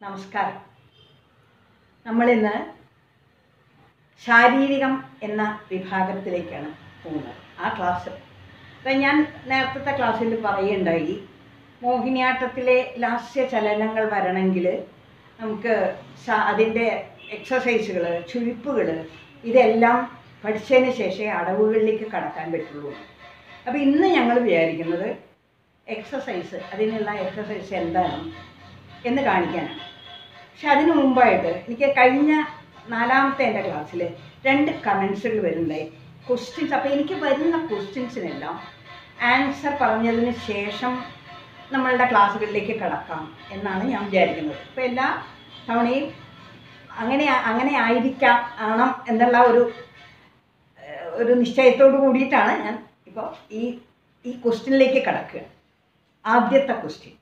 നമസ്കാരം നമ്മളിന്ന് ശാരീരികം എന്ന വിഭാഗത്തിലേക്കാണ് പോകുന്നത് ആ ക്ലാസ് അപ്പം ഞാൻ നേരത്തെ ക്ലാസ്സിൽ പറയുണ്ടായി മോഹിനിയാട്ടത്തിലെ ലാസ്യ ചലനങ്ങൾ വരണമെങ്കിൽ നമുക്ക് സ- അതിൻ്റെ എക്സസൈസുകൾ ചുഴിപ്പുകൾ ഇതെല്ലാം പഠിച്ചതിന് ശേഷമേ അടവുകളിലേക്ക് കടക്കാൻ പറ്റുള്ളൂ അപ്പോൾ ഇന്ന് ഞങ്ങൾ വിചാരിക്കുന്നത് എക്സസൈസ് അതിനുള്ള എക്സസൈസ് എന്താണ് എന്ന് കാണിക്കാനാണ് പക്ഷെ അതിനു മുമ്പായിട്ട് എനിക്ക് കഴിഞ്ഞ നാലാമത്തെ എൻ്റെ ക്ലാസ്സിൽ രണ്ട് കമൻസുകൾ വരുന്നുണ്ടായി ക്വസ്റ്റ്യൻസ് അപ്പോൾ എനിക്ക് വരുന്ന ക്വസ്റ്റ്യൻസിനെല്ലാം ആൻസർ പറഞ്ഞതിന് ശേഷം നമ്മളുടെ ക്ലാസ്സുകളിലേക്ക് കടക്കാം എന്നാണ് ഞാൻ വിചാരിക്കുന്നത് ഇപ്പോൾ എല്ലാ തവണയും അങ്ങനെ അങ്ങനെ ആയിരിക്കാം ആണം എന്നുള്ള ഒരു ഏഹ്, ഒരു നിശ്ചയത്തോട് കൂടിയിട്ടാണ് ഞാൻ ഇപ്പോൾ ഈ ഈ ക്വസ്റ്റ്യനിലേക്ക് കടക്കുക ആദ്യത്തെ ക്വസ്റ്റ്യൻ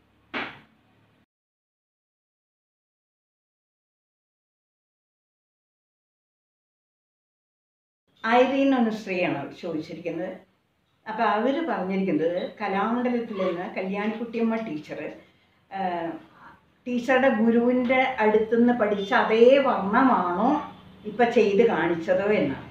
ഐറീൻ എന്ന സ്ത്രീയാണ് അവർ ചോദിച്ചിരിക്കുന്നത് അപ്പോൾ അവർ പറഞ്ഞിരിക്കുന്നത് കലാമണ്ഡലത്തിൽ നിന്ന് കല്യാണിക്കുട്ടിയമ്മ ടീച്ചർ ടീച്ചറുടെ ഗുരുവിൻ്റെ അടുത്തുനിന്ന് പഠിച്ച അതേ വർണ്ണമാണോ ഇപ്പം ചെയ്ത് കാണിച്ചതോ എന്നാണ്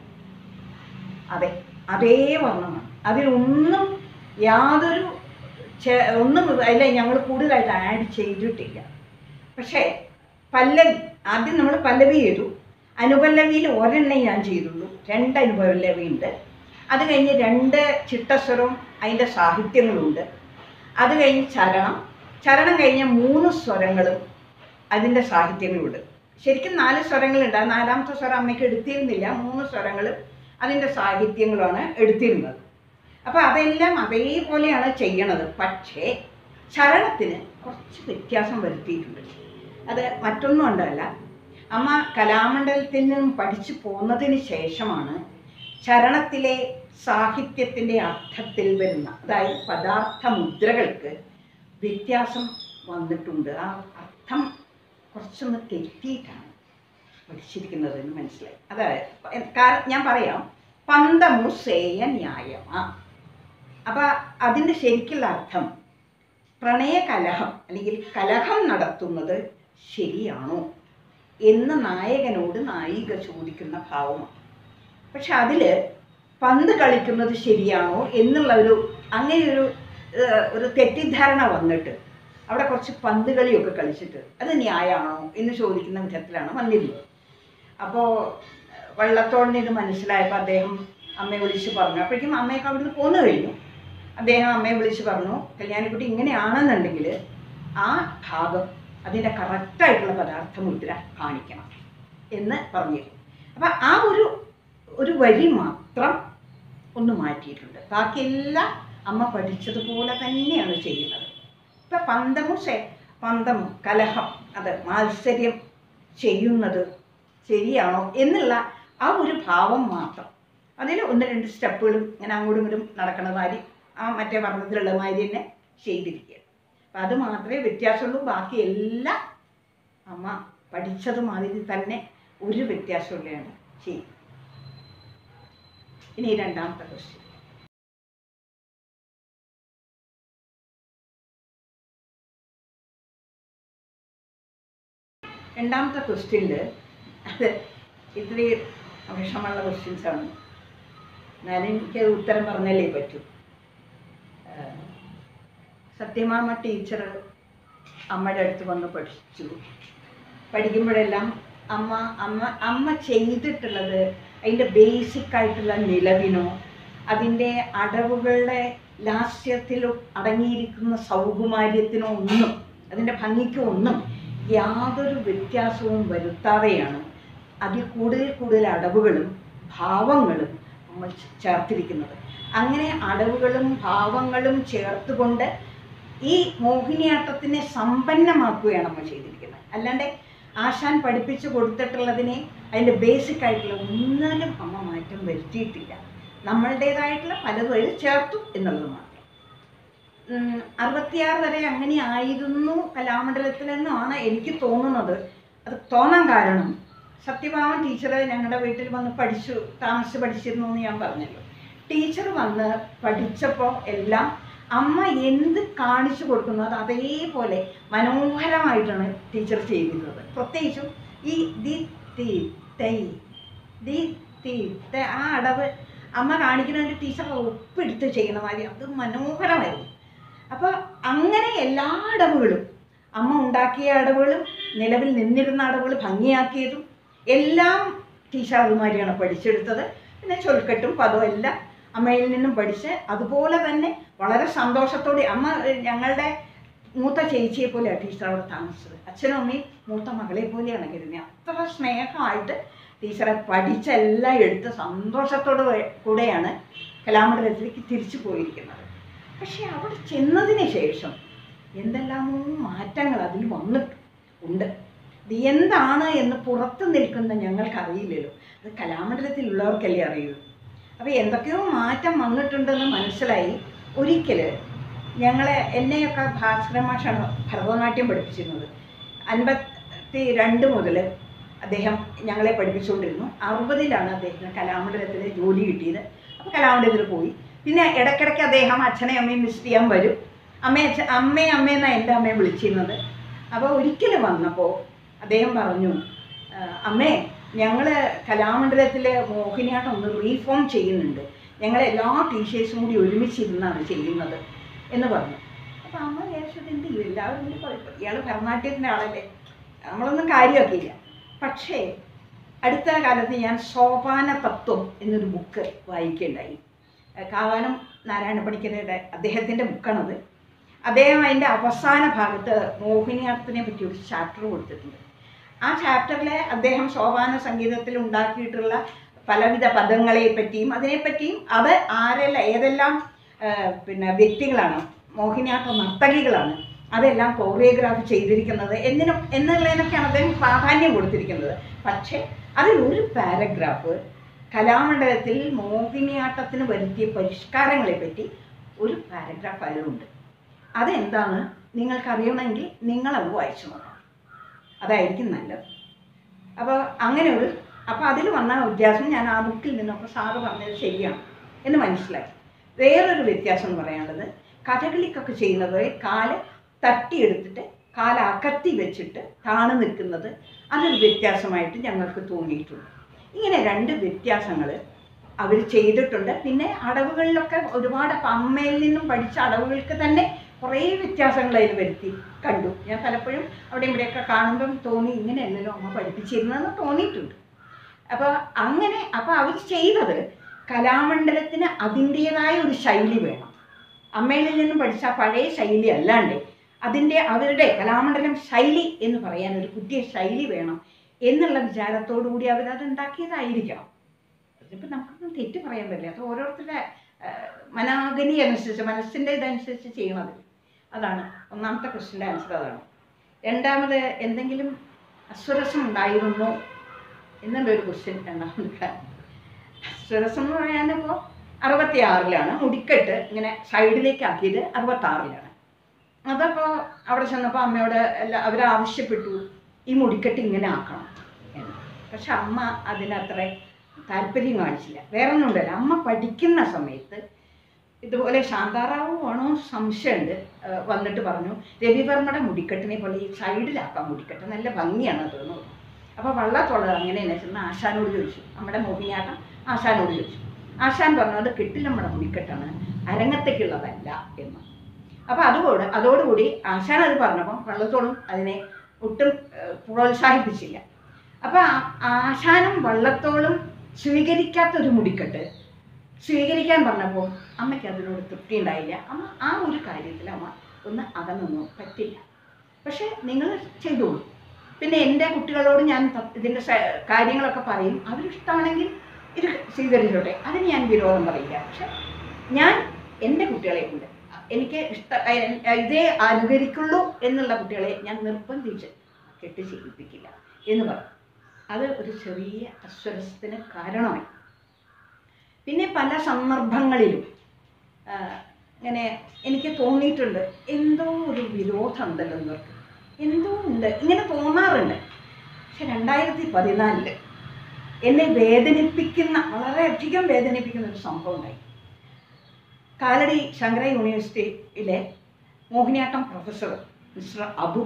അതെ അതേ വർണ്ണമാണ് അതിലൊന്നും യാതൊരു ചെ- ഒന്നും അതിൽ ഞങ്ങൾ കൂടുതലായിട്ട് ആഡ് ചെയ്തിട്ടില്ല പക്ഷേ പല്ലവി ആദ്യം നമ്മൾ പല്ലവി ചെയ്തു അനുപല്ലവിയിൽ ഒരെണ്ണേ ഞാൻ ചെയ്തുള്ളൂ രണ്ട് അനുപല്ലവി ഉണ്ട് അത് കഴിഞ്ഞ് രണ്ട് ചിട്ടസ്വരവും അതിൻ്റെ സാഹിത്യങ്ങളുണ്ട് അത് കഴിഞ്ഞ് ചരണം ചരണം കഴിഞ്ഞ് മൂന്ന് സ്വരങ്ങളും അതിൻ്റെ സാഹിത്യങ്ങളുണ്ട് ശരിക്കും നാല് സ്വരങ്ങളുണ്ട് ആ നാലാമത്തെ സ്വരം അമ്മയ്ക്ക് എടുത്തിരുന്നില്ല മൂന്ന് സ്വരങ്ങളും അതിൻ്റെ സാഹിത്യങ്ങളുമാണ് എടുത്തിരുന്നത് അപ്പോൾ അതെല്ലാം അതേപോലെയാണ് ചെയ്യണത് പക്ഷേ ചരണത്തിന് കുറച്ച് വ്യത്യാസം വരുത്തിയിട്ടുണ്ട് അത് മറ്റൊന്നും കൊണ്ടല്ല അമ്മ കലാമണ്ഡലത്തിൽ നിന്നും പഠിച്ചു പോന്നതിന് ശേഷമാണ് ചരണത്തിലെ സാഹിത്യത്തിൻ്റെ അർത്ഥത്തിൽ വരുന്ന അതായത് പദാർത്ഥ മുദ്രകൾക്ക് വ്യത്യാസം വന്നിട്ടുണ്ട് ആ അർത്ഥം കുറച്ചൊന്ന് തെറ്റിയിട്ടാണ് പഠിച്ചിരിക്കുന്നത് എന്ന് മനസ്സിലായി അതായത് കാരണം ഞാൻ പറയാം പന്തമു സേയ ന്യായമാ അപ്പം അതിൻ്റെ ശരിക്കുള്ള അർത്ഥം പ്രണയകലഹം അല്ലെങ്കിൽ കലഹം നടത്തുന്നത് ശരിയാണോ എന്ന് നായകനോട് നായിക ചോദിക്കുന്ന ഭാവമാണ് പക്ഷെ അതിൽ പന്ത് കളിക്കുന്നത് ശരിയാണോ എന്നുള്ള ഒരു അങ്ങനെ ഒരു ഏഹ്, ഒരു തെറ്റിദ്ധാരണ വന്നിട്ട് അവിടെ കുറച്ച് പന്ത് കളിയൊക്കെ കളിച്ചിട്ട് അത് ന്യായമാണോ എന്ന് ചോദിക്കുന്ന വിധത്തിലാണ് വന്നിരുന്നത് അപ്പോൾ വള്ളത്തോളിന് ഇത് മനസ്സിലായപ്പോൾ അദ്ദേഹം അമ്മയെ വിളിച്ച് പറഞ്ഞു അപ്പോഴേക്കും അമ്മയൊക്കെ അവിടുന്ന് പോന്നു കഴിഞ്ഞു അദ്ദേഹം അമ്മയെ വിളിച്ച് പറഞ്ഞു കല്യാണിക്കുട്ടി ഇങ്ങനെയാണെന്നുണ്ടെങ്കിൽ ആ ഭാഗം അതിൻ്റെ കറക്റ്റായിട്ടുള്ള പദാർത്ഥ മുദ്ര കാണിക്കണം എന്ന് പറഞ്ഞിരുന്നു അപ്പം ആ ഒരു ഒരു വരി മാത്രം ഒന്ന് മാറ്റിയിട്ടുണ്ട് ബാക്കിയെല്ലാം അമ്മ പഠിച്ചതുപോലെ തന്നെയാണ് ചെയ്യുന്നത് ഇപ്പം പന്തമു സെ പന്തം കലഹം അത് മാത്സര്യം ചെയ്യുന്നത് ശരിയാണോ എന്നുള്ള ആ ഒരു ഭാവം മാത്രം അതിൽ ഒന്ന് രണ്ട് സ്റ്റെപ്പുകളും ഇങ്ങനെ അങ്ങോട്ടും ഇങ്ങോട്ടും നടക്കണ മാതിരി ആ മറ്റേ വർണ്ണത്തിലുള്ള മാതിരി തന്നെ ചെയ്തിരിക്കുക അപ്പം അത് മാത്രമേ വ്യത്യാസമുള്ളൂ ബാക്കി എല്ലാം അമ്മ പഠിച്ചത് മാതിരി തന്നെ ഒരു വ്യത്യാസമുള്ളതാണ് ചെയ്യും ഇനി രണ്ടാമത്തെ ക്വസ്റ്റ്യൻ രണ്ടാമത്തെ ക്വസ്റ്റ്യനിൽ അത് ഇത്തിരി വിഷമമുള്ള ക്വസ്റ്റ്യൻസ് ആണ് എന്നാലും എനിക്ക് ഉത്തരം പറഞ്ഞാലേ പറ്റൂ ആഹ് സത്യമാമ ടീച്ചർ അമ്മയുടെ അടുത്ത് വന്ന് പഠിച്ചു പഠിക്കുമ്പോഴെല്ലാം അമ്മ അമ്മ അമ്മ ചെയ്തിട്ടുള്ളത് അതിൻ്റെ ബേസിക് ആയിട്ടുള്ള നിലവിനോ അതിൻ്റെ അടവുകളുടെ ലാസ്യത്തിലോ അടങ്ങിയിരിക്കുന്ന സൗകുമാര്യത്തിനോ ഒന്നും അതിൻ്റെ ഭംഗിക്കോ ഒന്നും യാതൊരു വ്യത്യാസവും വരുത്താതെയാണ് അതിൽ കൂടുതൽ കൂടുതൽ അടവുകളും ഭാവങ്ങളും നമ്മൾ ചേർത്തിരിക്കുന്നത് അങ്ങനെ അടവുകളും ഭാവങ്ങളും ചേർത്തുകൊണ്ട് ഈ മോഹിനിയാട്ടത്തിനെ സമ്പന്നമാക്കുകയാണ് നമ്മൾ ചെയ്തിരിക്കുന്നത് അല്ലാണ്ട് ആശാൻ പഠിപ്പിച്ചു കൊടുത്തിട്ടുള്ളതിനെ അതിൻ്റെ ബേസിക് ആയിട്ടുള്ള ഒന്നിലും അമ്മ മാറ്റം വരുത്തിയിട്ടില്ല നമ്മളുടേതായിട്ടുള്ള പലതും അതിൽ ചേർത്തു എന്നുള്ളത് മാത്രം ഉം, അറുപത്തിയാറ് വരെ അങ്ങനെ ആയിരുന്നു കലാമണ്ഡലത്തിലെന്നാണ് എനിക്ക് തോന്നുന്നത് അത് തോന്നാൻ കാരണം സത്യഭാമൻ ടീച്ചർ ഞങ്ങളുടെ വീട്ടിൽ വന്ന് പഠിച്ചു താമസിച്ച് പഠിച്ചിരുന്നു എന്ന് ഞാൻ പറഞ്ഞല്ലോ ടീച്ചർ വന്ന് പഠിച്ചപ്പോൾ എല്ലാം അമ്മ എന്ത് കാണിച്ചു കൊടുക്കുന്നു അത് അതേപോലെ മനോഹരമായിട്ടാണ് ടീച്ചർ ചെയ്തിരുന്നത് പ്രത്യേകിച്ചും ഈ ദി തി തൈ ദി തി ത ആ അടവ് അമ്മ കാണിക്കുന്നതിൻ്റെ ടീച്ചർ ഒപ്പിടുത്ത് ചെയ്യുന്ന മാതിരി അത് മനോഹരമായിരുന്നു അപ്പോൾ അങ്ങനെ എല്ലാ അടവുകളും അമ്മ ഉണ്ടാക്കിയ അടവുകളും നിലവിൽ നിന്നിരുന്ന അടവുകൾ ഭംഗിയാക്കിയതും എല്ലാം ടീച്ചർ അതുമാതിരിയാണ് പഠിച്ചെടുത്തത് പിന്നെ ചൊൽക്കെട്ടും പദവും എല്ലാം അമ്മയിൽ നിന്നും പഠിച്ച് അതുപോലെ തന്നെ വളരെ സന്തോഷത്തോടെ അമ്മ ഏഹ്, ഞങ്ങളുടെ മൂത്ത ചേച്ചിയെ പോലെയാണ് ടീച്ചർ അവിടെ താമസിച്ചത് അച്ഛനും അമ്മയും മൂത്ത മകളെ പോലെയാണ് കരുതിയത് അത്ര സ്നേഹമായിട്ട് ടീച്ചറെ പഠിച്ചെല്ലാം എടുത്ത് സന്തോഷത്തോടു കൂടെയാണ് കലാമണ്ഡലത്തിലേക്ക് തിരിച്ചു പോയിരിക്കുന്നത് പക്ഷെ അവിടെ ചെന്നതിന് ശേഷം എന്തെല്ലാമോ മാറ്റങ്ങൾ അതിൽ വന്നിട്ട് ഉണ്ട് ഇത് എന്താണ് എന്ന് പുറത്ത് നിൽക്കുന്ന ഞങ്ങൾക്കറിയില്ലല്ലോ അത് കലാമണ്ഡലത്തിലുള്ളവർക്കല്ലേ അറിയൂ അപ്പോൾ എന്തൊക്കെയോ മാറ്റം വന്നിട്ടുണ്ടെന്ന് മനസ്സിലായി ഒരിക്കൽ ഞങ്ങളെ എന്നെയൊക്കെ ഭാസ്കരൻ മാഷാണ് ഭരതനാട്യം പഠിപ്പിച്ചിരുന്നത് അൻപത്തി രണ്ട് മുതൽ അദ്ദേഹം ഞങ്ങളെ പഠിപ്പിച്ചുകൊണ്ടിരുന്നു അറുപതിലാണ് അദ്ദേഹത്തിന് കലാമണ്ഡലത്തിൽ ജോലി കിട്ടിയത് അപ്പോൾ കലാമണ്ഡലത്തിൽ പോയി പിന്നെ ഇടയ്ക്കിടയ്ക്ക് അദ്ദേഹം അച്ഛനെയും അമ്മയും വിസിറ്റ് ചെയ്യാൻ വരും അമ്മയെ അച്ഛ അമ്മയെ അമ്മയെന്നാണ് എൻ്റെ അമ്മയെ വിളിച്ചിരുന്നത് അപ്പോൾ ഒരിക്കൽ വന്നപ്പോൾ അദ്ദേഹം പറഞ്ഞു "ആ, അമ്മേ ഞങ്ങൾ കലാമണ്ഡലത്തിലെ മോഹിനിയാട്ടം ഒന്ന് റീഫോം ചെയ്യുന്നുണ്ട് ഞങ്ങൾ എല്ലാ ടീച്ചേഴ്സും കൂടി ഒരുമിച്ചിരുന്നാണ് ചെയ്യുന്നത് എന്ന് പറഞ്ഞു അപ്പോൾ അമ്മ വിചാരിച്ചത് എന്ത് ചെയ്യും എല്ലാവരും കൂടി കുഴപ്പം ഇയാൾ ഭരതനാട്യത്തിൻ്റെ ആളല്ലേ നമ്മളൊന്നും കാര്യമാക്കിയില്ല പക്ഷേ അടുത്ത കാലത്ത് ഞാൻ സോപാന തത്വം എന്നൊരു ബുക്ക് വായിക്കുകയുണ്ടായി ഏഹ് കാവാനം നാരായണ പണിക്കരുടെ അദ്ദേഹത്തിൻ്റെ ബുക്കാണത് അദ്ദേഹം അതിൻ്റെ അവസാന ഭാഗത്ത് മോഹിനിയാട്ടത്തിനെ പറ്റി ഒരു ചാപ്റ്റർ കൊടുത്തിട്ടുണ്ട് ആ ചാപ്റ്ററിൽ അദ്ദേഹം സോപാന സംഗീതത്തിൽ ഉണ്ടാക്കിയിട്ടുള്ള പലവിധ പദങ്ങളെ പറ്റിയും അതിനെപ്പറ്റിയും അത് ആരെല്ലാം ഏതെല്ലാം ആ, പിന്നെ വ്യക്തികളാണ് മോഹിനിയാട്ട നർത്തകികളാണ് അതെല്ലാം കോറിയോഗ്രാഫി ചെയ്തിരിക്കുന്നത് എന്നിനും എന്നുള്ളതിനൊക്കെയാണ് അദ്ദേഹം പ്രാധാന്യം കൊടുത്തിരിക്കുന്നത് പക്ഷേ അതിലൊരു പാരഗ്രാഫ് കലാമണ്ഡലത്തിൽ മോഹിനിയാട്ടത്തിന് വരുത്തിയ പരിഷ്കാരങ്ങളെ പറ്റി ഒരു പാരഗ്രാഫ് അതിലുണ്ട് അതെന്താണ് നിങ്ങൾക്കറിയണമെങ്കിൽ നിങ്ങളത് വായിച്ചു നോക്കണം അതായിരിക്കും നല്ലത് അപ്പോൾ അങ്ങനെ ഒരു അപ്പോൾ അതിൽ വന്ന വ്യത്യാസം ഞാൻ ആ ബുക്കിൽ നിന്നൊക്കെ സാറ് പറഞ്ഞത് ശരിയാണ് എന്ന് മനസ്സിലായി വേറൊരു വ്യത്യാസം എന്ന് പറയാനുള്ളത് കഥകളിക്കൊക്കെ ചെയ്യുന്നത് കാല് തട്ടിയെടുത്തിട്ട് കാല് അകത്തി വെച്ചിട്ട് താണു നിൽക്കുന്നത് അതൊരു വ്യത്യാസമായിട്ട് ഞങ്ങൾക്ക് തോന്നിയിട്ടുണ്ട് ഇങ്ങനെ രണ്ട് വ്യത്യാസങ്ങൾ അവർ ചെയ്തിട്ടുണ്ട് പിന്നെ അടവുകളിലൊക്കെ ഒരുപാട് അപ്പം അമ്മയിൽ നിന്നും പഠിച്ച അടവുകൾക്ക് തന്നെ കുറേ വ്യത്യാസങ്ങൾ അതിൽ വരുത്തി കണ്ടു ഞാൻ പലപ്പോഴും അവിടെ ഇവിടെയൊക്കെ കാണുമ്പം തോന്നി ഇങ്ങനെയല്ലല്ലോ അമ്മ പഠിപ്പിച്ചിരുന്നതെന്ന് തോന്നിയിട്ടുണ്ട് അപ്പോൾ അങ്ങനെ അപ്പോൾ അവർ ചെയ്തത് കലാമണ്ഡലത്തിന് അതിൻ്റേതായ ഒരു ശൈലി വേണം അമ്മയിൽ നിന്നും പഠിച്ച ആ പഴയ ശൈലി അല്ലാണ്ട് അതിൻ്റെ അവരുടെ കലാമണ്ഡലം ശൈലി എന്ന് പറയാൻ ഒരു പുതിയ ശൈലി വേണം എന്നുള്ള വിചാരത്തോടു കൂടി അവരത് ഉണ്ടാക്കിയതായിരിക്കണം ഇതിപ്പോൾ നമുക്കൊന്നും തെറ്റ് പറയാൻ പറ്റില്ല അത് ഓരോരുത്തരുടെ ആ, മനാഗനി അനുസരിച്ച് മനസ്സിൻ്റെ ഇതനുസരിച്ച് ചെയ്യണത് അതാണ് ഒന്നാമത്തെ ക്വസ്റ്റിൻ്റെ ആൻസർ അതാണ് രണ്ടാമത് എന്തെങ്കിലും അസ്വരസം ഉണ്ടായിരുന്നോ എന്നുള്ള ഒരു ക്വസ്റ്റ്യൻ രണ്ടാമത് കാര്യം. അസ്വരസം എന്ന് പറയാനിപ്പോൾ അറുപത്തി ആറിലാണ് മുടിക്കെട്ട് ഇങ്ങനെ സൈഡിലേക്ക് ആക്കിയത് അറുപത്താറിലാണ് അതപ്പോൾ അവിടെ ചെന്നപ്പോൾ അമ്മയോട് എല്ലാ അവർ ആവശ്യപ്പെട്ടു ഈ മുടിക്കെട്ട് ഇങ്ങനെ ആക്കണം എന്ന് പക്ഷെ അമ്മ അതിനത്ര താല്പര്യം കാണിച്ചില്ല വേറെ ഒന്നും ഉണ്ടല്ല അമ്മ പഠിക്കുന്ന സമയത്ത് ഇതുപോലെ ശാന്താറാവു ആണോ സംശയമുണ്ട് ആ, വന്നിട്ട് പറഞ്ഞു രവിവർമ്മയുടെ മുടിക്കെട്ടിനെ പോലെ ഈ സൈഡിലാക്കാം മുടിക്കെട്ട് നല്ല ഭംഗിയാണ് അതെന്ന് പറഞ്ഞു അപ്പോൾ വള്ളത്തുള്ളത് അങ്ങനെയെന്ന് വെച്ചാൽ ആശാനോട് ചോദിച്ചു നമ്മുടെ മോഹിനിയാട്ടം ആശാനോട് ചോദിച്ചു ആശാൻ പറഞ്ഞു അത് കെട്ടിലമ്മയുടെ മുടിക്കെട്ടാണ് അരങ്ങത്തേക്കുള്ളതല്ല എന്ന് അപ്പോൾ അതുകൊണ്ട് അതോടുകൂടി ആശാൻ അത് പറഞ്ഞപ്പം വള്ളത്തോളും അതിനെ ഒട്ടും ഏഹ്, പ്രോത്സാഹിപ്പിച്ചില്ല അപ്പോൾ ആശാനും വള്ളത്തോളും സ്വീകരിക്കാത്തൊരു മുടിക്കെട്ട് സ്വീകരിക്കാൻ പറഞ്ഞപ്പോൾ അമ്മയ്ക്ക് അതിനോട് തൃപ്തി ഉണ്ടായില്ല അമ്മ ആ ഒരു കാര്യത്തിൽ അമ്മ ഒന്ന് അകന്നൊന്നും പറ്റില്ല പക്ഷേ നിങ്ങൾ ചെയ്തോളൂ പിന്നെ എൻ്റെ കുട്ടികളോട് ഞാൻ ത- ഇതിൻ്റെ സ- കാര്യങ്ങളൊക്കെ പറയും അവരിഷ്ടമാണെങ്കിൽ ഇത് സ്വീകരിച്ചോട്ടെ അതിന് ഞാൻ വിരോധം പറയില്ല പക്ഷെ ഞാൻ എൻ്റെ കുട്ടികളെ കൊണ്ട് എനിക്ക് ഇഷ്ട എ- ഇതേ അനുകരിക്കുള്ളൂ എന്നുള്ള കുട്ടികളെ ഞാൻ നിർബന്ധിച്ച് കെട്ട് ചെയ്യിപ്പിക്കില്ല എന്ന് പറഞ്ഞു അത് ഒരു ചെറിയ അസ്വരസത്തിന് കാരണമായി പിന്നെ പല സന്ദർഭങ്ങളിലും ആ, ഇങ്ങനെ എനിക്ക് തോന്നിയിട്ടുണ്ട് എന്തോ ഒരു വിരോധം ഉണ്ടല്ലോ ഇവർക്ക് എന്തോ ഉണ്ട് ഇങ്ങനെ തോന്നാറുണ്ട് പക്ഷെ രണ്ടായിരത്തി പതിനാലില് എന്നെ വേദനിപ്പിക്കുന്ന വളരെയധികം വേദനിപ്പിക്കുന്ന ഒരു സംഭവം ഉണ്ടായി കാലടി ശങ്കര യൂണിവേഴ്സിറ്റിയിലെ Mohiniyattam professor mister Abu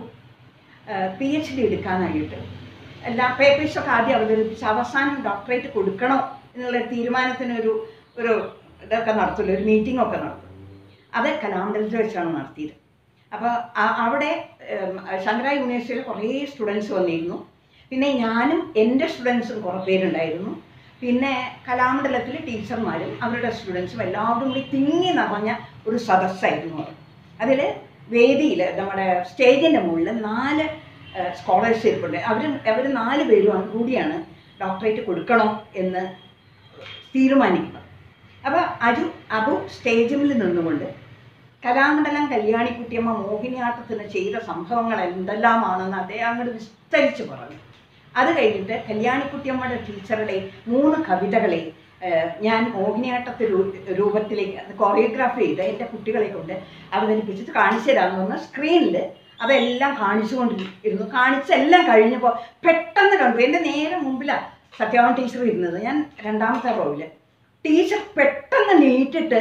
P H D എടുക്കാനായിട്ട് എല്ലാ പേപ്പേഴ്സൊക്കെ ആദ്യം അവതരിപ്പിച്ച് അവസാനം ഡോക്ടറേറ്റ് കൊടുക്കണോ എന്നുള്ള തീരുമാനത്തിനൊരു ഒരു ഇതൊക്കെ നടത്തില്ല ഒരു മീറ്റിംഗ് ഒക്കെ നടത്തും അത് കലാമണ്ഡലത്തിൽ വെച്ചാണ് നടത്തിയത് അപ്പോൾ അവിടെ ഉം, ശങ്കര യൂണിവേഴ്സിറ്റിയിൽ കുറേ സ്റ്റുഡൻസ് വന്നിരുന്നു പിന്നെ ഞാനും എൻ്റെ സ്റ്റുഡൻസും കുറേ പേരുണ്ടായിരുന്നു പിന്നെ കലാമണ്ഡലത്തിലെ ടീച്ചർമാരും അവരുടെ സ്റ്റുഡൻസും എല്ലാവരും കൂടി തിങ്ങി നിറഞ്ഞ ഒരു സദസ്സായിരുന്നു അത് അതിൽ വേദിയിൽ നമ്മുടെ സ്റ്റേജിൻ്റെ മുകളിൽ നാല് സ്കോളേഴ്സ് ഇരിപ്പുണ്ട് അവർ അവർ നാല് പേരും കൂടിയാണ് ഡോക്ടറേറ്റ് കൊടുക്കണോ എന്ന് തീരുമാനിക്കുന്നത് അപ്പോൾ അജു അബു സ്റ്റേജിൽ നിന്നുകൊണ്ട് കലാമണ്ഡലം കല്യാണിക്കുട്ടിയമ്മ മോഹിനിയാട്ടത്തിന് ചെയ്ത സംഭവങ്ങൾ എന്തെല്ലാമാണെന്ന് അദ്ദേഹം അങ്ങോട്ട് വിസ്തരിച്ച് പറഞ്ഞു അത് കഴിഞ്ഞിട്ട് കല്യാണിക്കുട്ടിയമ്മയുടെ ടീച്ചറുടെ മൂന്ന് കവിതകളെ ഏഹ്, ഞാൻ മോഹിനിയാട്ടത്തെ രൂ രൂപത്തിലേക്ക് അത് കൊറിയോഗ്രാഫി ചെയ്ത് എൻ്റെ കുട്ടികളെ കൊണ്ട് അവതരിപ്പിച്ചിട്ട് കാണിച്ചു തരാമെന്ന് പറഞ്ഞ സ്ക്രീനിൽ അതെല്ലാം കാണിച്ചുകൊണ്ടിരുന്നു കാണിച്ചെല്ലാം കഴിഞ്ഞപ്പോൾ പെട്ടെന്ന് കണ്ടു എൻ്റെ നേരെ മുമ്പിലാണ് സത്യവാൻ ടീച്ചർ ഇരുന്നത് ഞാൻ രണ്ടാമത്തെ റോവില് ടീച്ചർ പെട്ടെന്ന് നീട്ടിട്ട്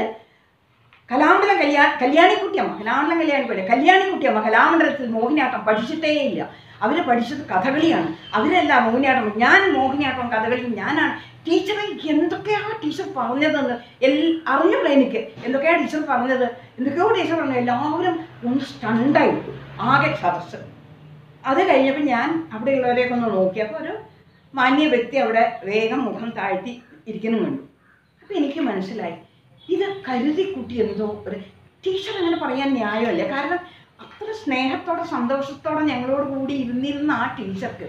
കലാമണ്ഡലം കല്യാ കല്യാണിക്കുട്ടിയമ്മ കലാമണ്ഡലം കല്യാണിക്കുട്ടി കല്യാണിക്കുട്ടിയമ്മ കലാമണ്ഡലത്തിൽ മോഹിനിയാട്ടം പഠിച്ചിട്ടേ ഇല്ല അവർ പഠിച്ചത് കഥകളിയാണ് അവരെല്ലാം മോഹിനിയാട്ടം ഞാൻ മോഹിനിയാട്ടം കഥകളിയും ഞാനാണ് ടീച്ചറെ എന്തൊക്കെയാണ് ടീച്ചർ പറഞ്ഞതെന്ന് എൽ അറിഞ്ഞില്ല എനിക്ക് എന്തൊക്കെയാണ് ടീച്ചർ പറഞ്ഞത് എന്തൊക്കെയോ ടീച്ചർ പറഞ്ഞു എല്ലാവരും ഒന്ന് സ്റ്റണ്ടായി ആകെ സദസ്സ് അത് കഴിഞ്ഞപ്പോൾ ഞാൻ അവിടെയുള്ളവരെയൊക്കെ ഒന്ന് നോക്കിയപ്പോൾ ഒരു മാന്യ വ്യക്തി അവിടെ വേഗം മുഖം താഴ്ത്തി ഇരിക്കുന്നു കണ്ടു അപ്പോൾ എനിക്ക് മനസ്സിലായി ഇത് കരുതി കൂട്ടി എന്തോ ഒരു ടീച്ചർ അങ്ങനെ പറയാൻ ന്യായമല്ല കാരണം അത്ര സ്നേഹത്തോടെ സന്തോഷത്തോടെ ഞങ്ങളോട് കൂടി ഇരുന്നിരുന്ന ആ ടീച്ചർക്ക്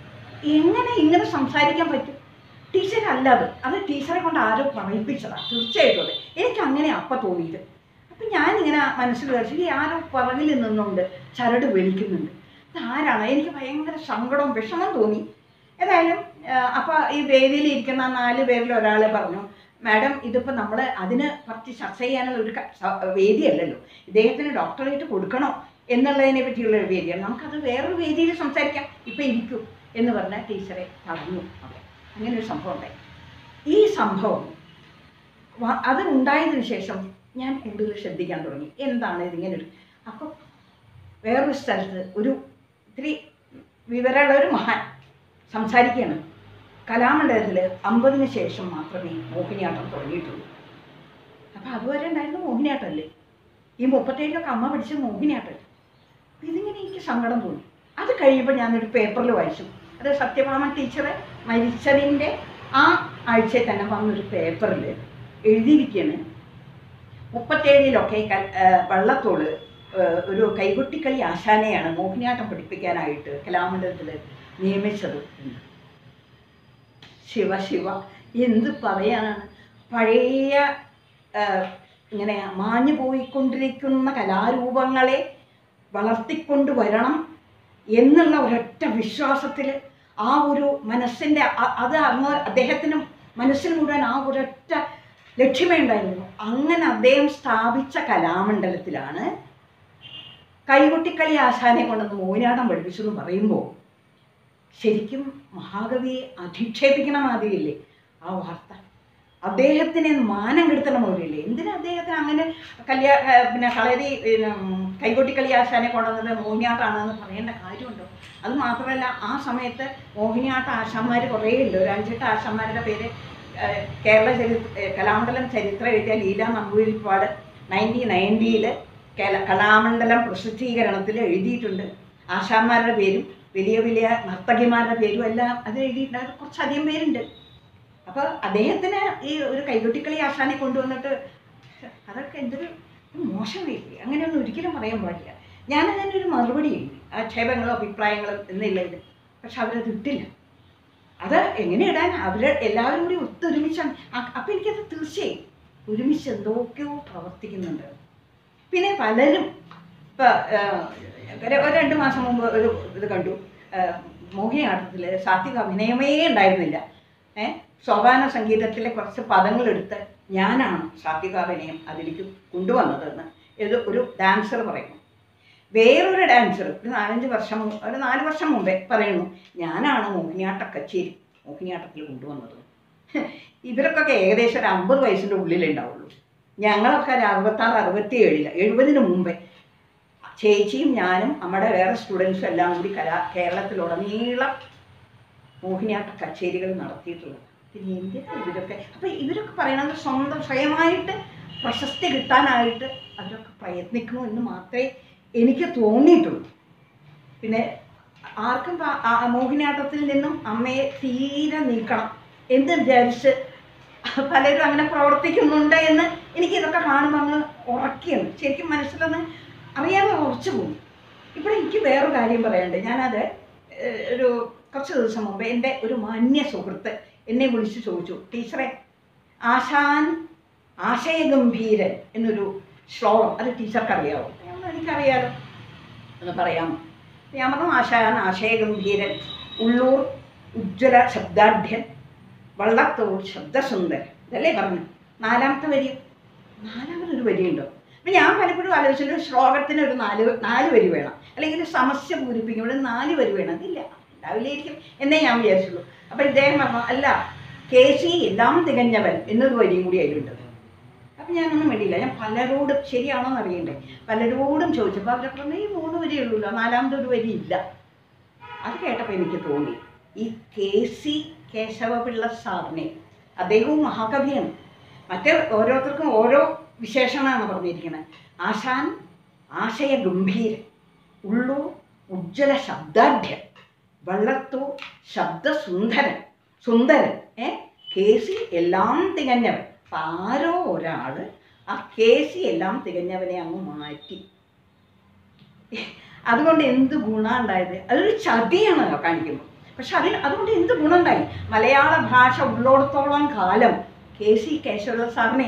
എങ്ങനെ ഇങ്ങനെ സംസാരിക്കാൻ പറ്റും ടീച്ചർ അല്ല അത് അത് ടീച്ചറെ കൊണ്ട് ആരോ പറയിപ്പിച്ചതാണ് തീർച്ചയായിട്ടും അതെ എനിക്ക് അങ്ങനെ അപ്പം തോന്നിയത് അപ്പം ഞാനിങ്ങനെ മനസ്സിൽ വിചാരിച്ചു ഈ ആരോ പുറകിൽ നിന്നുകൊണ്ട് ചരട് വലിക്കുന്നുണ്ട് ഇത് ആരാണ് എനിക്ക് ഭയങ്കര സങ്കടവും വിഷമം തോന്നി ഏതായാലും അപ്പോൾ ഈ വേദിയിൽ ഇരിക്കുന്ന ആ നാല് പേരിൽ ഒരാൾ പറഞ്ഞു മാഡം ഇതിപ്പോൾ നമ്മൾ അതിന് കുറച്ച് ചർച്ച ചെയ്യാനുള്ള ഒരു ക- സ- വേദിയല്ലല്ലോ ഇദ്ദേഹത്തിന് ഡോക്ടറേറ്റ് കൊടുക്കണോ എന്നുള്ളതിനെ പറ്റിയുള്ള ഒരു വേദിയാണ് നമുക്കത് വേറൊരു വേദിയിൽ സംസാരിക്കാം ഇപ്പം ഇരിക്കൂ എന്ന് പറഞ്ഞ ടീച്ചറെ പറഞ്ഞു അവിടെ അങ്ങനെ ഒരു സംഭവം ഉണ്ടായി ഈ സംഭവം വ- അത് ഉണ്ടായതിനു ശേഷം ഞാൻ കൂടുതൽ ശ്രദ്ധിക്കാൻ തുടങ്ങി എന്താണ് ഇതിങ്ങനെ ഒരു അപ്പോൾ വേറൊരു സ്ഥലത്ത് ഒരു ഇത്തിരി വിവരമുള്ള ഒരു മഹാൻ സംസാരിക്കുകയാണ് കലാമണ്ഡലത്തിൽ അമ്പതിന് ശേഷം മാത്രമേ മോഹിനിയാട്ടം തുടങ്ങിയിട്ടുള്ളൂ അപ്പോൾ അതുവരെ ഉണ്ടായിരുന്ന മോഹിനിയാട്ടമല്ലേ ഈ മുപ്പത്തേഴിലൊക്കെ അമ്മ പഠിച്ച മോഹിനിയാട്ടമല്ലേ അപ്പോൾ ഇതിങ്ങനെ എനിക്ക് സങ്കടം തോന്നി അത് കഴിയുമ്പോൾ ഞാനൊരു പേപ്പറിൽ വായിച്ചു അത് സത്യഭാമ ടീച്ചർ മരിച്ചതിൻ്റെ ആ ആഴ്ചയിൽ തന്നെ വന്നൊരു പേപ്പറിൽ എഴുതിയിരിക്കുകയാണ് മുപ്പത്തേഴിലൊക്കെ കൽ ആ, വള്ളത്തോള് ആ, ഒരു കൈകൊട്ടിക്കളി ആശാനെയാണ് മോഹിനിയാട്ടം പഠിപ്പിക്കാനായിട്ട് കലാമണ്ഡലത്തിൽ നിയമിച്ചത് എന്ന്. ശിവ ശിവ എന്ത് പറയാനാണ് പഴയ ആ, ഇങ്ങനെ മാഞ്ഞു പോയിക്കൊണ്ടിരിക്കുന്ന കലാരൂപങ്ങളെ വളർത്തിക്കൊണ്ട് വരണം എന്നുള്ള ഒരൊറ്റ വിശ്വാസത്തിൽ ആ ഒരു മനസ്സിൻ്റെ അ- അത് അങ്ങ് അദ്ദേഹത്തിന് മനസ്സിൽ മുഴുവൻ ആ ഒരൊറ്റ ലക്ഷ്യമേ ഉണ്ടായിരുന്നു അങ്ങനെ അദ്ദേഹം സ്ഥാപിച്ച കലാമണ്ഡലത്തിലാണ് കൈകൊട്ടിക്കളി ആശാനെ കൊണ്ടൊന്ന് മോഹിനിയാട്ടം പഠിപ്പിച്ചു എന്ന് പറയുമ്പോൾ ശരിക്കും മഹാകവിയെ അധിക്ഷേപിക്കണ മാതിരിയില്ലേ ആ വാർത്ത അദ്ദേഹത്തിനെ മാനം കെടുത്തണ മാതിരിയില്ലേ എന്തിനാ അദ്ദേഹത്തിന് അങ്ങനെ കല്യാ ഏർ പിന്നെ കളരി പിന്നെ, ഉം, കൈകൊട്ടിക്കളി ആശാനെ കൊണ്ടുവന്നത് മോഹിനിയാട്ടമാണെന്ന് പറയേണ്ട കാര്യമുണ്ടോ അത് മാത്രമല്ല ആ സമയത്ത് മോഹിനിയാട്ട ആശാന്മാർ കുറേ ഉണ്ട് ഒരു അഞ്ചെട്ട് ആശാന്മാരുടെ പേര് ഏർ, കേരള ചരിത്ര കലാമണ്ഡലം ചരിത്രം എഴുതിയ ലീല നമ്പൂതിരിപ്പാട് നയൻറ്റീൻ നയൻറ്റിയിൽ കലാമണ്ഡലം പ്രസിദ്ധീകരണത്തിൽ എഴുതിയിട്ടുണ്ട് ആശാന്മാരുടെ പേരും വലിയ വലിയ നർത്തകിമാരുടെ പേരും എല്ലാം അത് എഴുതിയിട്ടുണ്ട് അത് കുറച്ചധികം പേരുണ്ട് അപ്പോൾ അദ്ദേഹത്തിന് ഈ ഒരു കൈകൊട്ടിക്കളി ആശാനെ കൊണ്ടുവന്നിട്ട് അതൊക്കെ എന്തൊരു മോശമായില്ലേ അങ്ങനെയൊന്നും ഒരിക്കലും പറയാൻ പാടില്ല ഞാൻ അതിൻ്റെ ഒരു മറുപടി എഴുതി ആക്ഷേപങ്ങളും അഭിപ്രായങ്ങളും എന്നില്ല പക്ഷെ അവരത് ഇട്ടില്ല അത് എങ്ങനെ ഇടാൻ അവർ എല്ലാവരും കൂടി ഒത്തൊരുമിച്ചാണ് അപ്പം എനിക്കത് തീർച്ചയായും ഒരുമിച്ച് എന്തൊക്കെയോ പ്രവർത്തിക്കുന്നുണ്ട് പിന്നെ പലരും ഇപ്പം ഒരു ഒരു രണ്ട് മാസം മുമ്പ് ഒരു ഇത് കണ്ടു ആ, മോഹിനിയാട്ടത്തിൽ സാത്വിക അഭിനയമേ ഉണ്ടായിരുന്നില്ല ഏ സോപാന സംഗീതത്തിലെ കുറച്ച് പദങ്ങളെടുത്ത് ഞാനാണ് സാത്വികാഭിനയം അതിലേക്ക് കൊണ്ടുവന്നതെന്ന് ഇത് ഒരു ഡാൻസർ പറയുന്നു വേറൊരു ഡാൻസർ ഒരു നാലഞ്ച് വർഷം മു- ഒരു നാല് വർഷം മുമ്പേ പറയുന്നു ഞാനാണ് മോഹിനിയാട്ട കച്ചേരി മോഹിനിയാട്ടത്തിൽ കൊണ്ടുവന്നത് ഇവരൊക്കെ ഏകദേശം ഒരു അമ്പത് വയസ്സിൻ്റെ ഉള്ളിലേ ഉണ്ടാവുള്ളൂ ഞങ്ങളൊക്കെ ഒരു അറുപത്താറ് അറുപത്തി ഏഴില് എഴുപതിന് മുമ്പേ ചേച്ചിയും ഞാനും നമ്മുടെ വേറെ സ്റ്റുഡൻസും എല്ലാം കൂടി കലാ കേരളത്തിലുടനീളം മോഹിനിയാട്ട കച്ചേരികൾ നടത്തിയിട്ടുള്ളത് പിന്നെ എന്തിനാ ഇവരൊക്കെ അപ്പം ഇവരൊക്കെ പറയണത് സ്വന്തം സ്വയമായിട്ട് പ്രശസ്തി കിട്ടാനായിട്ട് അവരൊക്കെ പ്രയത്നിക്കണു എന്ന് മാത്രമേ എനിക്ക് തോന്നിയിട്ടുള്ളൂ പിന്നെ ആർക്കും പ- ആ- ആ മോഹിനിയാട്ടത്തിൽ നിന്നും അമ്മയെ തീരെ നീക്കണം എന്ന് വിചാരിച്ച് പലരും അങ്ങനെ പ്രവർത്തിക്കുന്നുണ്ട് എന്ന് എനിക്ക് ഇതൊക്കെ കാണുമ്പോൾ അങ്ങ് ഉറക്കിയാണ് ശരിക്കും മനസ്സിലൊന്ന് അറിയാതെ ഉറച്ചു പോകും ഇവിടെ എനിക്ക് വേറൊരു കാര്യം പറയാനുണ്ട് ഞാനത് ഏഹ്, ഒരു കുറച്ച് ദിവസം മുമ്പ് എൻ്റെ ഒരു മാന്യ സുഹൃത്ത് എന്നെ വിളിച്ച് ചോദിച്ചു ടീച്ചറെ ആശാൻ ആശയഗംഭീരൻ എന്നൊരു ശ്ലോകം അത് ടീച്ചർക്ക് അറിയാവോ ഞാൻ പറഞ്ഞു, എനിക്കറിയാലോ എന്ന് പറയാമോ ഞാൻ പറഞ്ഞു ആശാൻ ആശയഗംഭീരൻ ഉള്ളൂർ ഉജ്ജ്വല ശബ്ദാഢ്യൻ വള്ളത്തോൾ ശബ്ദസുന്ദരൻ ഇതല്ലേ പറഞ്ഞു നാലാമത്തെ വരി നാലാമതൊരു വരിയുണ്ടോ അപ്പം ഞാൻ പലപ്പോഴും ആലോചിച്ചിട്ട് ഒരു ശ്ലോകത്തിന് ഒരു നാല് നാല് വരി വേണം അല്ലെങ്കിൽ ഒരു സമസ്യ പൂരിപ്പിക്കുമ്പോൾ നാല് വരി വേണം അതില്ല ഉണ്ടാവില്ലായിരിക്കും എന്നേ ഞാൻ വിചാരിച്ചുള്ളൂ അപ്പം ഇദ്ദേഹം പറഞ്ഞു അല്ല കെ സി എല്ലാം തികഞ്ഞവൻ എന്നൊരു വരിയും കൂടി അതിലുണ്ട് അപ്പം ഞാനൊന്നും വേണ്ടിയില്ല ഞാൻ പലരോടും ശരിയാണോ എന്ന് അറിയണ്ടേ പലരോടും ചോദിച്ചപ്പോൾ അവരൊക്കെ പറഞ്ഞു ഈ മൂന്ന് വരിയേ ഉള്ളൂ നാലാമത്തെ ഒരു വരി ഇല്ല അത് കേട്ടപ്പോൾ എനിക്ക് തോന്നി ഈ കെ സി കേശവപിള്ള സാറിനെ അദ്ദേഹവും മഹാകവിയാണ് മറ്റേ ഓരോരുത്തർക്കും ഓരോ വിശേഷണമാണ് പറഞ്ഞിരിക്കുന്നത് ആശാൻ ആശയ ഗംഭീരൻ ഉള്ളു ഉജ്ജ്വല ശബ്ദാഢ്യൻ വള്ളത്തോ ശബ്ദസുന്ദരൻ സുന്ദരൻ ഏ കെ സി എല്ലാം തികഞ്ഞവൻ അപ്പം ആരോ ഒരാൾ ആ കെ സി എല്ലാം തികഞ്ഞവനെ അങ്ങ് മാറ്റി അതുകൊണ്ട് എന്ത് ഗുണം ഉണ്ടായത് അതൊരു ചതിയാണ് കാണിക്കുന്നത് പക്ഷെ അതിന് അതുകൊണ്ട് എന്ത് ഗുണമുണ്ടായി മലയാള ഭാഷ ഉള്ളോടത്തോളം കാലം കെ സി കേശവ സാറിനെ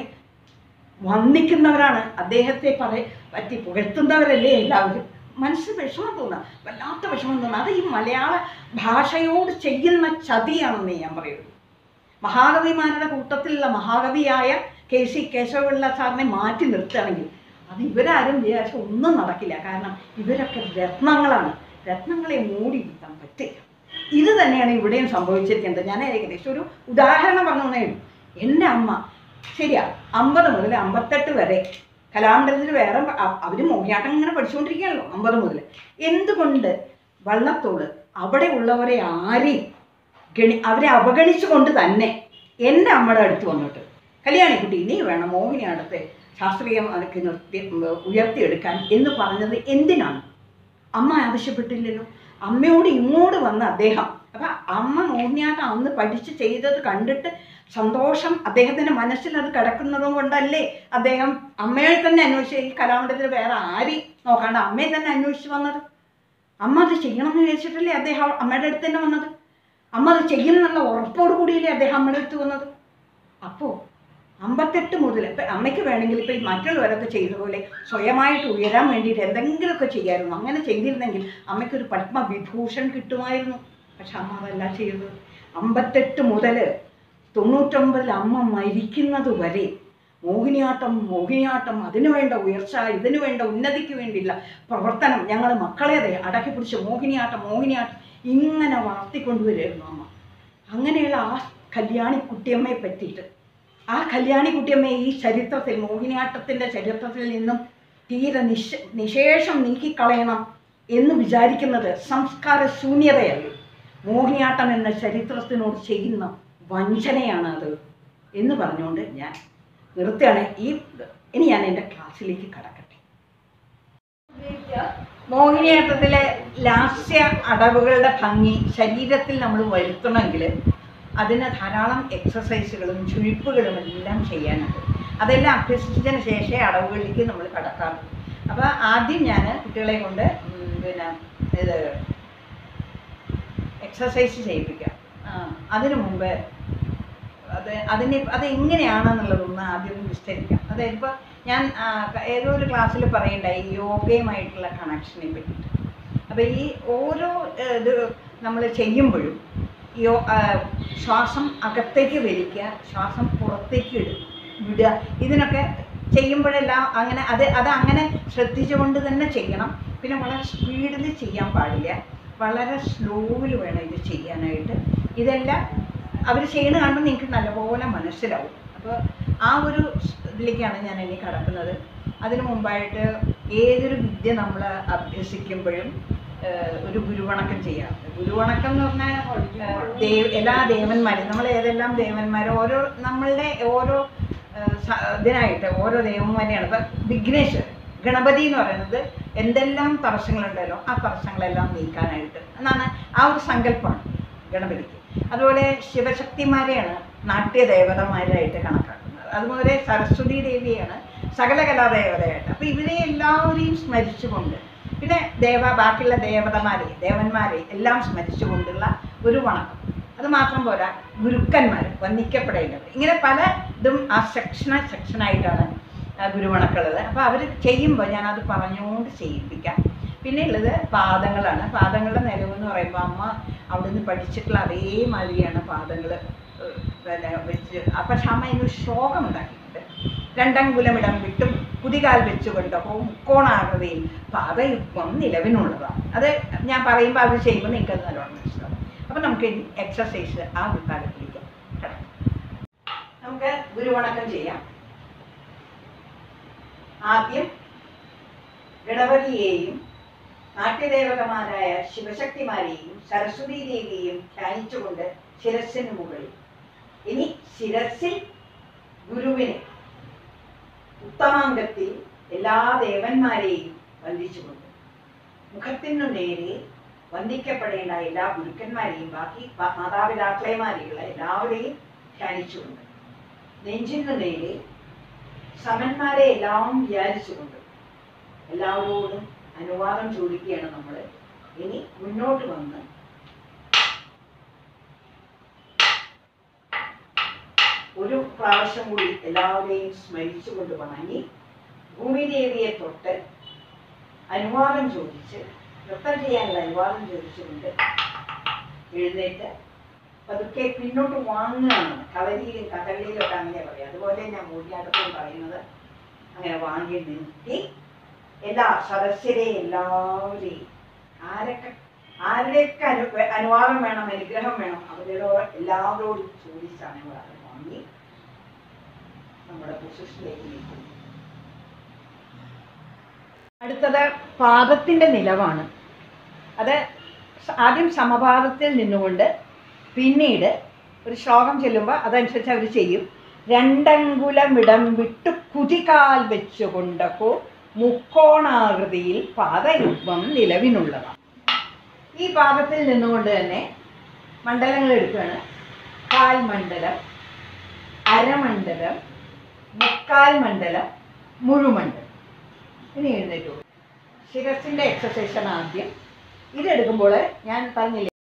വന്ദിക്കുന്നവരാണ് അദ്ദേഹത്തെ പറ പറ്റി പുകഴ്ത്തുന്നവരല്ലേ എല്ലാവരും മനസ്സിൽ വിഷമം തോന്നുക വല്ലാത്ത വിഷമം തോന്നുക അത് ഈ മലയാള ഭാഷയോട് ചെയ്യുന്ന ചതിയാണെന്ന് ഞാൻ പറയുള്ളൂ മഹാകവിമാരുടെ കൂട്ടത്തിലുള്ള മഹാകവിയായ കെ സി കേശവപിള്ള സാറിനെ മാറ്റി നിർത്തുകയാണെങ്കിൽ അത് ഇവരാരും വിചാരിച്ച ഒന്നും നടക്കില്ല കാരണം ഇവരൊക്കെ രത്നങ്ങളാണ് രത്നങ്ങളെ മൂടി നിർത്താൻ പറ്റില്ല ഇത് തന്നെയാണ് ഇവിടെയും സംഭവിച്ചിരിക്കുന്നത് ഞാൻ ഏകദേശം ഒരു ഉദാഹരണം പറഞ്ഞേ ഉള്ളൂ എൻ്റെ അമ്മ ശരിയാ അമ്പത് മുതൽ അമ്പത്തെട്ട് വരെ കലാമണ്ഡലത്തിൽ വേറെ അവർ മോഹിയാട്ടം ഇങ്ങനെ പഠിച്ചുകൊണ്ടിരിക്കുകയാണല്ലോ അമ്പത് മുതൽ എന്തുകൊണ്ട് വള്ളത്തോട് അവിടെ ഉള്ളവരെ ആരെയും ഗണി അവരെ അവഗണിച്ചുകൊണ്ട് തന്നെ എൻ്റെ അമ്മയുടെ അടുത്ത് വന്നിട്ട് കല്യാണി കുട്ടി നീ വേണം മോഹിനിയാട്ടത്തെ ശാസ്ത്രീയം അതൊക്കെ നിർത്തി ഉയർത്തിയെടുക്കാൻ എന്ന് പറഞ്ഞത് എന്തിനാണ് അമ്മ ആവശ്യപ്പെട്ടില്ലല്ലോ അമ്മയോട് ഇങ്ങോട്ട് വന്ന അദ്ദേഹം അപ്പം അമ്മ മോഹിനിയാട്ടം അന്ന് പഠിച്ച് ചെയ്തത് കണ്ടിട്ട് സന്തോഷം അദ്ദേഹത്തിൻ്റെ മനസ്സിൽ അത് കിടക്കുന്നത് കൊണ്ടല്ലേ അദ്ദേഹം അമ്മയെ തന്നെ അന്വേഷിച്ച് ഈ കലാമണ്ഡലത്തിൽ വേറെ ആരെയും നോക്കാണ്ട് അമ്മയെ തന്നെ അന്വേഷിച്ച് വന്നത് അമ്മ അത് ചെയ്യണമെന്ന് വിചാരിച്ചിട്ടല്ലേ അദ്ദേഹം അമ്മയുടെ അടുത്ത് തന്നെ വന്നത് അമ്മ അത് ചെയ്യുന്നുള്ള ഉറപ്പോട് കൂടിയല്ലേ അദ്ദേഹം അമ്മയുടെ അടുത്ത് വന്നത് അപ്പോൾ അമ്പത്തെട്ട് മുതൽ ഇപ്പം അമ്മയ്ക്ക് വേണമെങ്കിൽ ഇപ്പം ഈ മറ്റുള്ളവരൊക്കെ ചെയ്ത പോലെ സ്വയമായിട്ട് ഉയരാൻ വേണ്ടിയിട്ട് എന്തെങ്കിലുമൊക്കെ ചെയ്യായിരുന്നു അങ്ങനെ ചെയ്തിരുന്നെങ്കിൽ അമ്മയ്ക്കൊരു പത്മവിഭൂഷൺ കിട്ടുമായിരുന്നു പക്ഷെ അമ്മ അതല്ല ചെയ്തത് അമ്പത്തെട്ട് മുതൽ തൊണ്ണൂറ്റൊമ്പതിൽ അമ്മ മരിക്കുന്നത് വരെ മോഹിനിയാട്ടം മോഹിനിയാട്ടം അതിനു വേണ്ട ഉയർച്ച ഇതിനു വേണ്ട ഉന്നതിക്ക് വേണ്ടിയുള്ള പ്രവർത്തനം ഞങ്ങൾ മക്കളെ അതെ അടക്കി പിടിച്ച് മോഹിനിയാട്ടം മോഹിനിയാട്ടം ഇങ്ങനെ വളർത്തിക്കൊണ്ടുവരുമായിരുന്നു അമ്മ അങ്ങനെയുള്ള ആ കല്യാണി കുട്ടിയമ്മയെ പറ്റിയിട്ട് ആ കല്യാണി കുട്ടിയമ്മയെ ഈ ചരിത്രത്തിൽ മോഹിനിയാട്ടത്തിൻ്റെ ചരിത്രത്തിൽ നിന്നും തീരെ നിശ നിശേഷം നീക്കിക്കളയണം എന്ന് വിചാരിക്കുന്നത് സംസ്കാര ശൂന്യതയല്ലേ മോഹിനിയാട്ടം എന്ന ചരിത്രത്തിനോട് ചെയ്യുന്ന വഞ്ചനയാണ് അത് എന്ന് പറഞ്ഞുകൊണ്ട് ഞാൻ നിർത്തുകയാണ് ഈ ഇനി ഞാൻ എൻ്റെ ക്ലാസ്സിലേക്ക് കടക്കട്ടെ മോഹിനിയാട്ടത്തിലെ ലാസ്യ അടവുകളുടെ ഭംഗി ശരീരത്തിൽ നമ്മൾ വരുത്തണമെങ്കിൽ അതിന് ധാരാളം എക്സസൈസുകളും ചുഴിപ്പുകളും എല്ലാം ചെയ്യാനുണ്ട് അതെല്ലാം അഭ്യസിച്ചതിന് ശേഷമേ അടവുകളിലേക്ക് നമ്മൾ കടക്കാറുള്ളൂ അപ്പോൾ ആദ്യം ഞാൻ കുട്ടികളെ കൊണ്ട് ഉം, പിന്നെ ഇത് എക്സസൈസ് ചെയ്യിപ്പിക്കാം ആ, അതിനു മുമ്പ് അത് അതിന് അത് എങ്ങനെയാണെന്നുള്ളതൊന്ന് ആദ്യം ഒന്ന് വിസ്തരിക്കാം അതായത് ഇപ്പോൾ ഞാൻ ആ, ഏതോ ഒരു ക്ലാസ്സിൽ പറയണ്ടായി ഈ യോഗയുമായിട്ടുള്ള കണക്ഷനെ പറ്റിയിട്ട് അപ്പോൾ ഈ ഓരോ ഏഹ്, ഇത് നമ്മൾ ചെയ്യുമ്പോഴും യോ ആ, ശ്വാസം അകത്തേക്ക് വലിക്കുക ശ്വാസം പുറത്തേക്ക് ഇടുക വിടുക ഇതിനൊക്കെ ചെയ്യുമ്പോഴെല്ലാം അങ്ങനെ അത് അത് അങ്ങനെ ശ്രദ്ധിച്ചുകൊണ്ട് തന്നെ ചെയ്യണം പിന്നെ വളരെ സ്പീഡിൽ ചെയ്യാൻ പാടില്ല വളരെ സ്ലോവിൽ വേണം ഇത് ചെയ്യാനായിട്ട് ഇതെല്ലാം അവർ ചെയ്യുന്ന കാണുമ്പോൾ നിങ്ങൾക്ക് നല്ലപോലെ മനസ്സിലാവും അപ്പോൾ ആ ഒരു ഇതിലേക്കാണ് ഞാൻ ഇനി കടക്കുന്നത് അതിനു മുമ്പായിട്ട് ഏതൊരു വിദ്യ നമ്മൾ അഭ്യസിക്കുമ്പോഴും ഏഹ്, ഒരു ഗുരുവണക്കം ചെയ്യാം ഗുരുവണക്കം എന്ന് പറഞ്ഞാൽ ഏഹ്, ദേവ് എല്ലാ ദേവന്മാരും നമ്മൾ ഏതെല്ലാം ദേവന്മാർ ഓരോ നമ്മളുടെ ഓരോ ഏഹ്, സ- ഇതിനായിട്ട് ഓരോ ദേവന്മാരെയാണ് ഇപ്പം വിഘ്നേശ്വരൻ ഗണപതി എന്ന് പറയുന്നത് എന്തെല്ലാം തടസ്സങ്ങളുണ്ടല്ലോ ആ തടസ്സങ്ങളെല്ലാം നീക്കാനായിട്ട് എന്നാണ് ആ ഒരു സങ്കല്പമാണ് ഗണപതിക്ക് അതുപോലെ ശിവശക്തിമാരെയാണ് നാട്യദേവതമാരായിട്ട് കണക്കാക്കുന്നത് അതുപോലെ സരസ്വതി ദേവിയാണ് സകല കലാദേവതയായിട്ട് അപ്പോൾ ഇവരെ എല്ലാവരെയും സ്മരിച്ചുകൊണ്ട് പിന്നെ ദേവ ബാക്കിയുള്ള ദേവതമാരെ ദേവന്മാരെ എല്ലാം സ്മരിച്ചുകൊണ്ടുള്ള ഒരു വണക്കം അത് മാത്രം പോരാ ഗുരുക്കന്മാർ വന്ദിക്കപ്പെടേണ്ടവർ ഇങ്ങനെ പല ഇതും ആ സെക്ഷന സെക്ഷനായിട്ടാണ് ആ ഗുരുവണക്കുള്ളത് അപ്പോൾ അവർ ചെയ്യുമ്പോൾ ഞാനത് പറഞ്ഞുകൊണ്ട് ചെയ്യിപ്പിക്കാം പിന്നെ ഉള്ളത് പാദങ്ങളാണ് പാദങ്ങളുടെ നിലവെന്ന് പറയുമ്പോൾ അമ്മ അവിടെ നിന്ന് പഠിച്ചിട്ടുള്ള അതേമാതിരിയാണ് പാദങ്ങൾ പിന്നെ വെച്ച് ആ പക്ഷെ അമ്മ ഇതിനൊരു ശ്ലോകം ഉണ്ടാക്കിയിട്ടുണ്ട് രണ്ടങ്കുലമിടം വിട്ടും കുതികാൽ വെച്ചുകൊണ്ടപ്പോൾ മുക്കോണാകൃതിയിൽ പാദയുഗ്മം നിലവിനുള്ളതാണ് അത് ഞാൻ പറയുമ്പോൾ അത് ചെയ്യുമ്പോൾ നിങ്ങൾക്ക് അത് നല്ലോണം മനസ്സിലാവും അപ്പോൾ നമുക്ക് ഇനി എക്സസൈസ് ആ വിഭാഗത്തിലേക്ക് കിടക്കാം നമുക്ക് ഗുരുവണക്കം ചെയ്യാം ആദ്യം ഗണപതിയെയും നാട്യദേവതമാരായ ശിവശക്തിമാരെയും സരസ്വതി ദേവിയെയും ധ്യാനിച്ചുകൊണ്ട് ശിരസിന് മുകളിൽ ഇനി ശിരസിൽ ഗുരുവിനെ ഉത്തമാംഗത്തിൽ എല്ലാ ദേവന്മാരെയും വന്ദിച്ചുകൊണ്ട് മുഖത്തിനു നേരെ വന്ദിക്കപ്പെടേണ്ട എല്ലാ ഗുരുക്കന്മാരെയും ബാക്കി മാ- മാതാപിതാക്കളെമാരെയുള്ള എല്ലാവരെയും ധ്യാനിച്ചുകൊണ്ട് നെഞ്ചിനു നേരെ സമന്മാരെ എല്ലാം വിചാരിച്ചുകൊണ്ട് എല്ലാവരോടും അനുവാദം ചോദിക്കുകയാണ് നമ്മൾ ഇനി മുന്നോട്ട് വന്ന് ഒരു പ്രാവശ്യം കൂടി എല്ലാവരെയും സ്മരിച്ചുകൊണ്ട് വണങ്ങി ഭൂമിദേവിയെ തൊട്ട് അനുവാദം ചോദിച്ച് നൃത്തം ചെയ്യാനുള്ള അനുവാദം ചോദിച്ചുകൊണ്ട് എഴുന്നേറ്റ് പതുക്കെ പിന്നോട്ട് വാങ്ങുകയാണ് കളരിയിലും കഥകളിയിലും ഒക്കെ അങ്ങനെ പറയാം അതുപോലെ ഞാൻ മൂടിയാട്ടത്തിലും പറയുന്നത് അങ്ങനെ വാങ്ങി നിർത്തി എല്ലാ സദസ്യരെ എല്ലാവരെയും ആരൊക്കെ ആരുടെയൊക്കെ അനു അനുവാദം വേണം അനുഗ്രഹം വേണം അവരോട് എല്ലാവരോടും ചോദിച്ചാണ് നമ്മൾ അത് വാങ്ങി നമ്മുടെ പൊസിഷനിലേക്ക് നിൽക്കുന്നത് അടുത്തത് പാദത്തിൻ്റെ നിലവാണ് അത് സ- ആദ്യം സമപാദത്തിൽ നിന്നുകൊണ്ട് പിന്നീട് ഒരു ശ്ലോകം ചെല്ലുമ്പോൾ അതനുസരിച്ച് അവർ ചെയ്യും രണ്ടങ്കുലമിടം വിട്ടു കുതികാൽ വെച്ചുകൊണ്ടപ്പോൾ മുക്കോണാകൃതിയിൽ പാദയുഗ്മം നിലവിനുള്ളതാണ് ഈ പാദത്തിൽ നിന്നുകൊണ്ട് തന്നെ മണ്ഡലങ്ങൾ എടുക്കുകയാണ് കാൽ മണ്ഡലം അരമണ്ഡലം മുക്കാൽ മണ്ഡലം മുഴുമണ്ഡലം ഇനി എഴുന്നേറ്റു ശിരസിൻ്റെ എക്സസൈസാണ് ആദ്യം ഇതെടുക്കുമ്പോൾ ഞാൻ പറഞ്ഞില്ലേ